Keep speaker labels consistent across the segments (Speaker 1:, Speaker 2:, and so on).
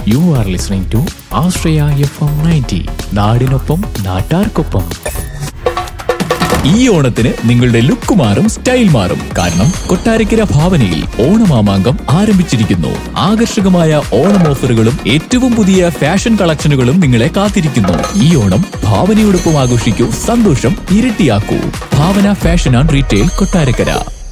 Speaker 1: U are listening to Ashraya F M ninety നാടിനൊപ്പം നാട്ടാർക്കൊപ്പം ഈ ഓണത്തിന് നിങ്ങളുടെ ലുക്ക് മാറും സ്റ്റൈൽ മാറും കാരണം കൊട്ടാരക്കര ഭാവനയിൽ ഓണമാമാങ്കം ആരംഭിച്ചിരിക്കുന്നു ആകർഷകമായ ഓണം ഓഫറുകളും ഏറ്റവും പുതിയ ഫാഷൻ കളക്ഷനുകളും നിങ്ങളെ കാത്തിരിക്കുന്നു ഈ ഓണം ഭാവനയോടൊപ്പം ആഘോഷിക്കൂ സന്തോഷം ഇരട്ടിയാക്കൂ Bhavana fashion and retail Kottarakkara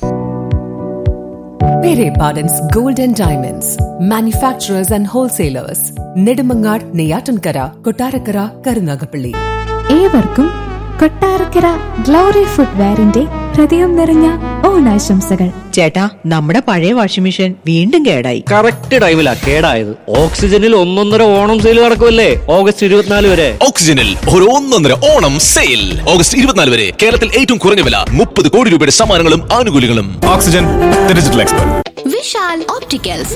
Speaker 2: Pere Pardon's Golden Diamonds, manufacturers and wholesalers, Nedumangad, Neyatankara, Kotarakara, Karunagapalli.
Speaker 3: ഏവർക്കും കൊട്ടാരക്കര ഗ്ലോറി ഫുട്വെയറിന്റെ ഹൃദയം നിറഞ്ഞ ഓണാശംസകൾ
Speaker 4: ചേട്ടാ നമ്മുടെ പഴയ വാഷിംഗ് മെഷീൻ വീണ്ടും കേടായി
Speaker 5: കറക്റ്റ് ടൈമിലാ കേടായത് ഓക്സിജനിൽ ഒന്നൊന്നര ഓണം സെയിൽ നടക്കുമല്ലേ ഓഗസ്റ്റ് ഇരുപത്തിനാല് വരെ
Speaker 6: ഓക്സിജനിൽ ഒരു ഒന്നൊന്നര ഓണം സെയിൽ ഓഗസ്റ്റ് ഇരുപത്തിനാല് വരെ കേരളത്തിൽ ഏറ്റവും കുറഞ്ഞ വില മുപ്പത് കോടി രൂപയുടെ സമ്മാനങ്ങളും ആനുകൂല്യങ്ങളും
Speaker 7: oxygen digital expert
Speaker 8: Vishal opticals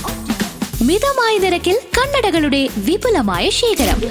Speaker 8: മിതമായ നിരക്കിൽ കണ്ണടകളുടെ വിപുലമായ ശേഖരം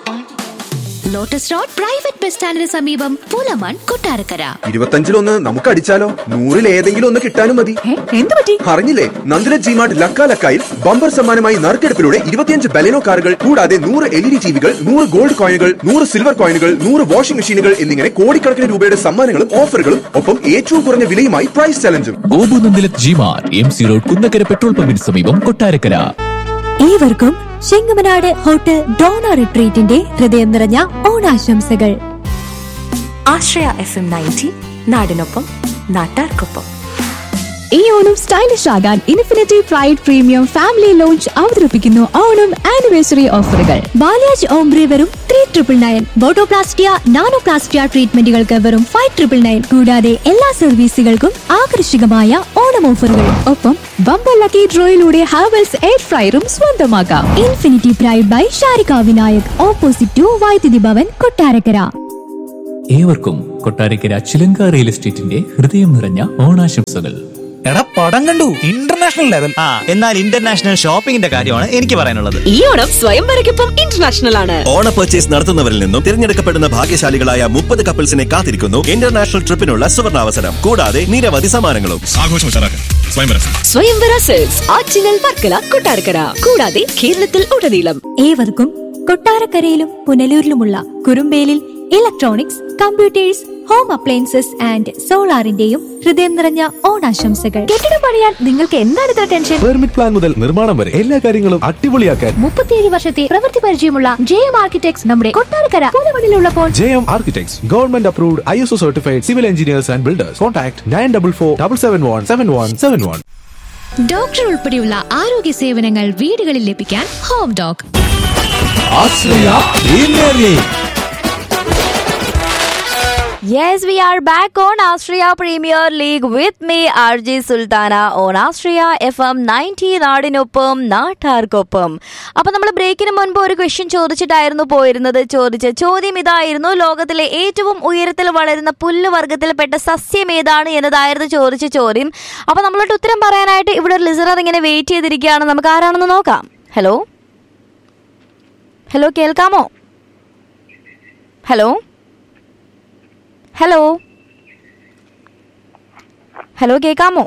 Speaker 8: ലോട്ടസ് റോഡ് പ്രൈവറ്റ് ബസ് സ്റ്റാൻഡിന് സമീപം പൂലമാൻ കൊട്ടാരക്കര
Speaker 9: ഇരുപത്തഞ്ചിലൊന്ന് നമുക്ക് അടിച്ചാലോ നൂറിൽ ഏതെങ്കിലും ഒന്ന് കിട്ടാനും മതി
Speaker 4: എന്ത് പറ്റി
Speaker 9: അറിഞ്ഞില്ലേ നന്ദില ജിമാർട്ട് ലക്ക ലക്കായിൽ ബമ്പർ സമ്മാനമായി നറുക്കെടുപ്പിലൂടെ ഇരുപത്തിയഞ്ച് ബലെനോ കാറുകൾ കൂടാതെ നൂറ് എൽ ഇ ഡി ടിവികൾ നൂറ് ഗോൾഡ് കോയിനുകൾ നൂറ് സിൽവർ കോയിനുകൾ നൂറ് വാഷിംഗ് മെഷീനുകൾ എന്നിങ്ങനെ കോടിക്കണക്കിന് രൂപയുടെ സമ്മാനങ്ങളും ഓഫറുകളും ഒപ്പം ഏറ്റവും കുറഞ്ഞ വിലയുമായി പ്രൈസ് ചലഞ്ചും
Speaker 1: ഗോപുനന്ദിലത് ജിമാർ M C road Kunnakkara petrol പമ്പിന് സമീപം കൊട്ടാരക്കര
Speaker 3: ഏവർക്കും ചെങ്ങമനാട് ഹോട്ടൽ ഡോണ റിട്രീറ്റിന്റെ ഹൃദയം നിറഞ്ഞ ഓണാശംസകൾ
Speaker 2: ആശ്രയ എഫ് എം നയൻറ്റി നാടിനൊപ്പം നാട്ടാർക്കൊപ്പം
Speaker 3: ഈ ഓണം സ്റ്റൈലിഷ് ആകാൻ infinity pride premium family lounge അവതരിപ്പിക്കുന്നു ഓണം ആനിവേഴ്സറി ഓഫറുകൾ ബാലാജ് ഓംബ്രി വെറും three triple nine botoplastia nanoplastia ട്രീറ്റ്മെന്റുകൾക്ക് വെറും ഫൈവ് ട്രിപ്പിൾ നയൻ കൂടാതെ എല്ലാ സർവീസുകൾക്കും ആകർഷകമായ ഓണം ഓഫറുകൾ ഒപ്പം ബമ്പർ ലക്കി ഡ്രോയിലൂടെ ഹാവൽസ് എയർ ഫ്രയറും സ്വന്തമാക്കാം infinity pride by Sharika Vinayak opposite to Vaidyuthi Bhavan Kottarakkara
Speaker 1: ഏവർക്കും കൊട്ടാരക്കര ചിലങ്ക റിയൽ എസ്റ്റേറ്റിന്റെ ഹൃദയം നിറഞ്ഞ ഓണാശംസകൾ
Speaker 7: എടാ പടം കണ്ടു ഇന്റർനാഷണൽ ലെവൽ ആ എന്നാൽ ഇന്റർനാഷണൽ ഷോപ്പിംഗിന്റെ കാര്യമാണ് എനിക്ക് പറയാനുള്ളത്
Speaker 4: ഈ ഓണം സ്വയംവരയ്ക്കൊപ്പം ഇന്റർനാഷണൽ ആണ്
Speaker 6: ഓണ പർച്ചേസ് നടത്തുന്നവരിൽ നിന്നും തിരഞ്ഞെടുക്കപ്പെടുന്ന ഭാഗ്യശാലികളായ മുപ്പത് കപ്പിൾസിനെ കാത്തിരിക്കുന്നു ഇന്റർനാഷണൽ ട്രിപ്പിനുള്ള സുവർണാവസരം കൂടാതെ നിരവധി സമ്മാനങ്ങളും
Speaker 7: ആഘോഷം സ്വയംവരം
Speaker 4: സ്വയംവര സെൽസ് ആറ്റിങ്ങൽ വർക്കല കൊട്ടാരക്കര കൂടാതെ കേരളത്തിൽ ഉടനീളം
Speaker 3: ഏവർക്കും കൊട്ടാരക്കരയിലും പുനലൂരിലുമുള്ള കുറുമ്പേലിൽ electronics computers home appliances and സോളാറിന്റെയും ഹൃദയം നിറഞ്ഞ ഓണാശംസകൾ കെട്ടിടം പണിയാൻ നിങ്ങൾക്ക് എന്താണ് ഇത്ര ടെൻഷൻ
Speaker 10: പെർമിറ്റ് പ്ലാൻ മുതൽ നിർമ്മാണം വരെ എല്ലാ കാര്യങ്ങളും അടിപൊളിയാക്കാൻ
Speaker 3: മുപ്പത്തിയേഴ് വർഷത്തെ പ്രവൃത്തി പരിചയമുള്ള ജെ എം ആർക്കിടെക്ട്സ് നമ്മുടെ കൊട്ടാരക്കര പുതുമണിലുള്ളപ്പോൾ
Speaker 10: J M architects government approved I S O certified civil engineers and builders contact nine double four double seven one seven one seven one
Speaker 8: doctor ഉൾപ്പെടെയുള്ള ആരോഗ്യ സേവനങ്ങൾ വീടുകളിൽ ലഭിക്കാൻ home doc
Speaker 11: Yes, we are back on Austria Premier League with me, RJ Sultana, on Austria FM 90 നാടിനൊപ്പം നാട്ടാർക്കൊപ്പം അപ്പൊ നമ്മൾ ബ്രേക്കിന് മുൻപ് ഒരു ക്വസ്റ്റ്യൻ ചോദിച്ചിട്ടായിരുന്നു പോയിരുന്നത് ചോദിച്ച ചോദ്യം ഇതായിരുന്നു ലോകത്തിലെ ഏറ്റവും ഉയരത്തിൽ വളരുന്ന പുല്ലുവർഗത്തിൽപ്പെട്ട സസ്യം ഏതാണ് എന്നതായിരുന്നു ചോദിച്ച ചോദ്യം അപ്പൊ നമ്മളോട് ഉത്തരം പറയാനായിട്ട് ഇവിടെ ഒരു ലിസണർ ഇങ്ങനെ വെയിറ്റ് ചെയ്തിരിക്കുകയാണ് നമുക്ക് ആരാണെന്ന് നോക്കാം ഹലോ ഹലോ കേൾക്കാമോ ഹലോ ഹലോ ഹലോ കേൾക്കാമോ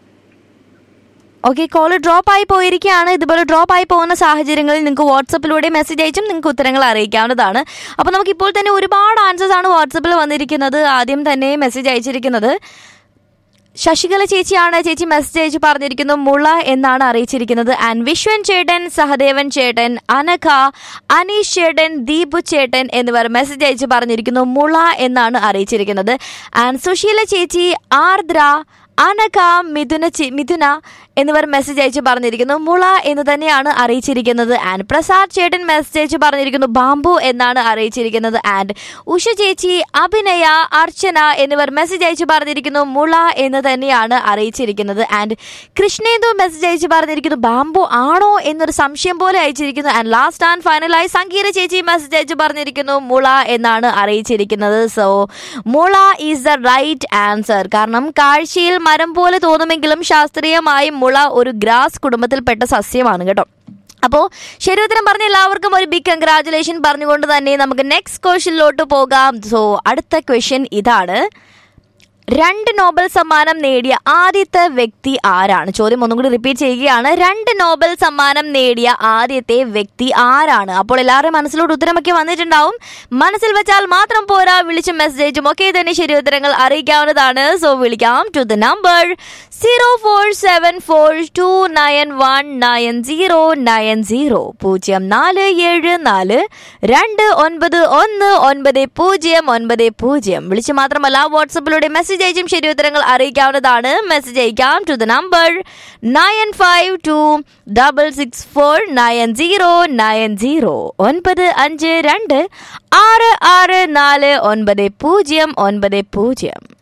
Speaker 11: ഓക്കെ കോൾ ഡ്രോപ്പ് ആയി പോയിരിക്കുകയാണ് ഇതുപോലെ ഡ്രോപ്പ് ആയി പോകുന്ന സാഹചര്യങ്ങളിൽ നിങ്ങൾക്ക് വാട്സപ്പിലൂടെ മെസ്സേജ് അയച്ചും നിങ്ങൾക്ക് ഉത്തരങ്ങൾ അറിയിക്കാവുന്നതാണ് അപ്പോൾ നമുക്ക് ഇപ്പോൾ തന്നെ ഒരുപാട് ആൻസേഴ്സ് ആണ് വാട്സപ്പിൽ വന്നിരിക്കുന്നത് ആദ്യം തന്നെ മെസ്സേജ് അയച്ചിരിക്കുന്നത് ശശികല ചേച്ചിയാണ് ചേച്ചി മെസ്സേജ് അയച്ച് പറഞ്ഞിരിക്കുന്നു മുള എന്നാണ് അറിയിച്ചിരിക്കുന്നത് ആൻഡ് വിശ്വൻ ചേട്ടൻ സഹദേവൻ ചേട്ടൻ അനഘ അനീഷ് ചേട്ടൻ ദീപു ചേട്ടൻ എന്നിവർ മെസ്സേജ് അയച്ച് പറഞ്ഞിരിക്കുന്നു മുള എന്നാണ് അറിയിച്ചിരിക്കുന്നത് ആൻഡ് സുശീല ചേച്ചി ആർദ്ര അനഘ മിഥുന ചെ- മിഥുന എന്നിവർ മെസ്സേജ് അയച്ച് പറഞ്ഞിരിക്കുന്നു മുള എന്ന് തന്നെയാണ് അറിയിച്ചിരിക്കുന്നത് ആൻഡ് പ്രസാദ് ചേട്ടൻ മെസ്സേജ് അയച്ച് പറഞ്ഞിരിക്കുന്നു ബാംബു എന്നാണ് അറിയിച്ചിരിക്കുന്നത് ആൻഡ് ഉഷ ചേച്ചി അഭിനയ അർച്ചന എന്നിവർ മെസ്സേജ് അയച്ച് പറഞ്ഞിരിക്കുന്നു മുള എന്ന് തന്നെയാണ് അറിയിച്ചിരിക്കുന്നത് ആൻഡ് കൃഷ്ണേന്ദു മെസ്സേജ് അയച്ച് പറഞ്ഞിരിക്കുന്നു ബാംബു ആണോ എന്നൊരു സംശയം പോലെ അയച്ചിരിക്കുന്നു ആൻഡ് ലാസ്റ്റ് ആൻഡ് ഫൈനലായി സംഗീത ചേച്ചി മെസ്സേജ് അയച്ച് പറഞ്ഞിരിക്കുന്നു മുള എന്നാണ് അറിയിച്ചിരിക്കുന്നത് സോ മുള ഈസ് ദ റൈറ്റ് ആൻസർ കാരണം കാഴ്ചയിൽ മരം പോലെ തോന്നുമെങ്കിലും ശാസ്ത്രീയമായി മുള ഒരു ഗ്രാസ് കുടുംബത്തിൽപ്പെട്ട സസ്യമാണ് കേട്ടോ അപ്പോൾ ശരി ഉത്തരം പറഞ്ഞ എല്ലാവർക്കും ഒരു ബിഗ് കൺഗ്രാറ്റുലേഷൻ പറഞ്ഞുകൊണ്ട് തന്നെ നമുക്ക് നെക്സ്റ്റ് ക്വസ്റ്റ്യനിലോട്ട് പോകാം സോ അടുത്ത ക്വസ്റ്റ്യൻ ഇതാണ് രണ്ട് നോബൽ സമ്മാനം നേടിയ ആദ്യത്തെ വ്യക്തി ആരാണ് ചോദ്യം ഒന്നും കൂടി റിപ്പീറ്റ് ചെയ്യുകയാണ് രണ്ട് നോബൽ സമ്മാനം നേടിയ ആദ്യത്തെ വ്യക്തി ആരാണ് അപ്പോൾ എല്ലാവരുടെയും മനസ്സിലോട്ട് ഉത്തരമൊക്കെ വന്നിട്ടുണ്ടാവും മനസ്സിൽ വെച്ചാൽ മാത്രം പോരാ വിളിച്ചും മെസ്സേജ് അയച്ചും ഒക്കെ തന്നെ ശരി ഉത്തരങ്ങൾ അറിയിക്കാവുന്നതാണ് സോ വിളിക്കാം to the number zero four seven four two nine one nine zero nine zero പൂജ്യം നാല് ഏഴ് നാല് രണ്ട് ഒൻപത് ഒന്ന് ഒൻപത് പൂജ്യം ഒൻപത് പൂജ്യം വിളിച്ച് മാത്രമല്ല വാട്സപ്പിലൂടെ മെസ്സേജ് അയച്ചും ശരി ഉത്തരങ്ങൾ അറിയിക്കാവുന്നതാണ് മെസ്സേജ് അയക്കാം to the number nine five two double six four nine zero nine zero ഒൻപത് അഞ്ച് രണ്ട് ആറ് ആറ് നാല് ഒൻപത് പൂജ്യം ഒൻപത് പൂജ്യം